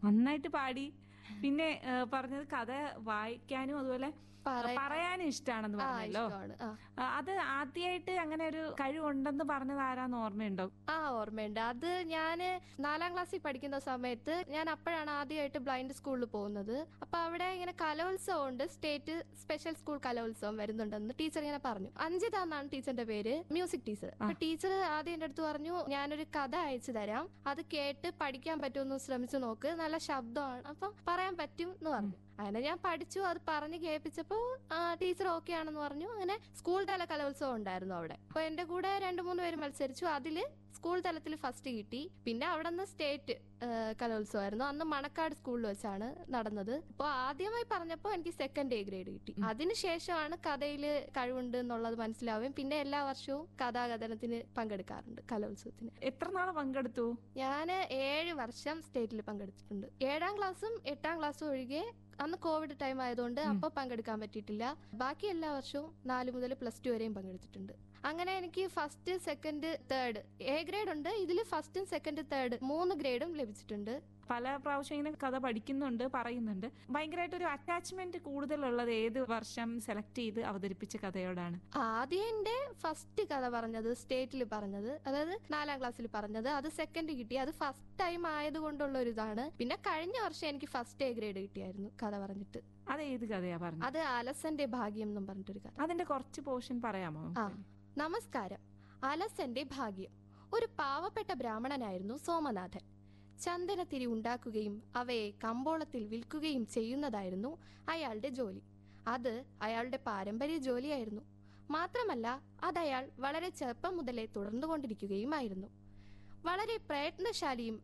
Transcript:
നന്നായിട്ട് പാടി പിന്നെ ഏ, പറഞ്ഞത് കഥ വായിക്കാനും അതുപോലെ പറയാൻ- പറയാനും ഇഷ്ടമാണെന്ന് ആ പറഞ്ഞല്ലോ ഇഷ്ടമാണ് ആ ആ, അത് ആദ്യമായിട്ട് അങ്ങനെ ഒരു കഴിവുണ്ടെന്ന് പറഞ്ഞത് ആരാന്ന് ഓർമ്മയുണ്ടോ ആ ഓർമ്മയുണ്ട് അത് ഞാന് നാലാം ക്ലാസ്സിൽ പഠിക്കുന്ന സമയത്ത് ഞാൻ അപ്പോഴാണ് ആദ്യമായിട്ട് ബ്ലൈൻഡ് സ്കൂളിൽ പോകുന്നത് അപ്പൊ അവിടെ ഇങ്ങനെ കലോത്സവം ഉണ്ട് സ്റ്റേറ്റ് സ്പെഷ്യൽ സ്കൂൾ കലോത്സവം വരുന്നുണ്ടെന്ന് ടീച്ചർ ഇങ്ങനെ പറഞ്ഞു അഞ്ജിത എന്നാണ് ടീച്ചറിന്റെ പേര് മ്യൂസിക് ടീച്ചർ അപ്പൊ ടീച്ചർ ആദ്യം എന്റെ അടുത്ത് പറഞ്ഞു ഞാനൊരു കഥ അയച്ചു തരാം അത് കേട്ട് പഠിക്കാൻ പറ്റുമെന്ന് ശ്രമിച്ചു നോക്ക് നല്ല ശബ്ദമാണ് അപ്പൊ പറയാൻ പറ്റും എന്ന് പറഞ്ഞു അങ്ങനെ ഞാൻ പഠിച്ചു അത് പറഞ്ഞ് കേൾപ്പിച്ചപ്പോ ടീച്ചർ ഓക്കെ ആണെന്ന് പറഞ്ഞു അങ്ങനെ സ്കൂൾ തല കലോത്സവം ഉണ്ടായിരുന്നു അവിടെ അപ്പൊ എന്റെ കൂടെ രണ്ടു മൂന്ന് പേര് മത്സരിച്ചു അതില് സ്കൂൾ തലത്തിൽ ഫസ്റ്റ് കിട്ടി പിന്നെ അവിടെ നിന്ന് സ്റ്റേറ്റ് കലോത്സവമായിരുന്നു അന്ന് മണക്കാട് സ്കൂളിൽ വെച്ചാണ് നടന്നത് അപ്പോൾ ആദ്യമായി പറഞ്ഞപ്പോൾ എനിക്ക് സെക്കൻഡ് എ ഗ്രേഡ് കിട്ടി അതിനുശേഷമാണ് കഥയിൽ കഴിവുണ്ട് എന്നുള്ളത് മനസ്സിലാവുകയും പിന്നെ എല്ലാ വർഷവും കഥാകഥനത്തിന് പങ്കെടുക്കാറുണ്ട് കലോത്സവത്തിന് എത്ര നാള് പങ്കെടുത്തു ഞാൻ ഏഴ് വർഷം സ്റ്റേറ്റിൽ പങ്കെടുത്തിട്ടുണ്ട് ഏഴാം ക്ലാസ്സും എട്ടാം ക്ലാസ്സും ഒഴികെ അന്ന് കോവിഡ് ടൈം ആയതുകൊണ്ട് അപ്പൊ പങ്കെടുക്കാൻ പറ്റിയിട്ടില്ല ബാക്കി എല്ലാ വർഷവും നാല് മുതൽ പ്ലസ് ടു വരെയും പങ്കെടുത്തിട്ടുണ്ട് അങ്ങനെ എനിക്ക് first second third A grade ഉണ്ട് ഇതിൽ ഫസ്റ്റും സെക്കൻഡ് തേർഡ് മൂന്ന് ഗ്രേഡും ലഭിച്ചിട്ടുണ്ട് പല പ്രാവശ്യം ഇങ്ങനെ കഥ പഠിക്കുന്നുണ്ട് പറയുന്നുണ്ട് ഭയങ്കരമായിട്ട് ഒരു അറ്റാച്ച്മെന്റ് കൂടുതലുള്ളത് ഏത് വർഷം സെലക്ട് ചെയ്ത് അവതരിപ്പിച്ച കഥയോടാണ് ആദ്യം എന്റെ ഫസ്റ്റ് കഥ പറഞ്ഞത് സ്റ്റേറ്റിൽ പറഞ്ഞത് അതായത് നാലാം ക്ലാസ്സിൽ പറഞ്ഞത് അത് സെക്കൻഡ് കിട്ടി അത് ഫസ്റ്റ് ടൈം ആയതുകൊണ്ടുള്ള ഒരു ഇതാണ് പിന്നെ കഴിഞ്ഞ വർഷം എനിക്ക് ഫസ്റ്റ് എ ഗ്രേഡ് കിട്ടിയായിരുന്നു കഥ പറഞ്ഞിട്ട് അത് ഏത് കഥയാ പറഞ്ഞത് അത് അലസന്റെ ഭാഗ്യം എന്നും പറഞ്ഞിട്ടൊരു കഥ അതിന്റെ കുറച്ച് പോർഷൻ പറയാമോ ആ നമസ്കാരം അലസന്റെ ഭാഗ്യം ഒരു പാവപ്പെട്ട ബ്രാഹ്മണനായിരുന്നു സോമനാഥൻ ചന്ദനത്തിരി ഉണ്ടാക്കുകയും അവയെ കമ്പോളത്തിൽ വിൽക്കുകയും ചെയ്യുന്നതായിരുന്നു അയാളുടെ ജോലി അത് അയാളുടെ പാരമ്പര്യ ജോലിയായിരുന്നു മാത്രമല്ല അത് അയാൾ വളരെ ചെറുപ്പം മുതലേ തുടർന്നുകൊണ്ടിരിക്കുകയുമായിരുന്നു വളരെ പ്രയത്നശാലിയും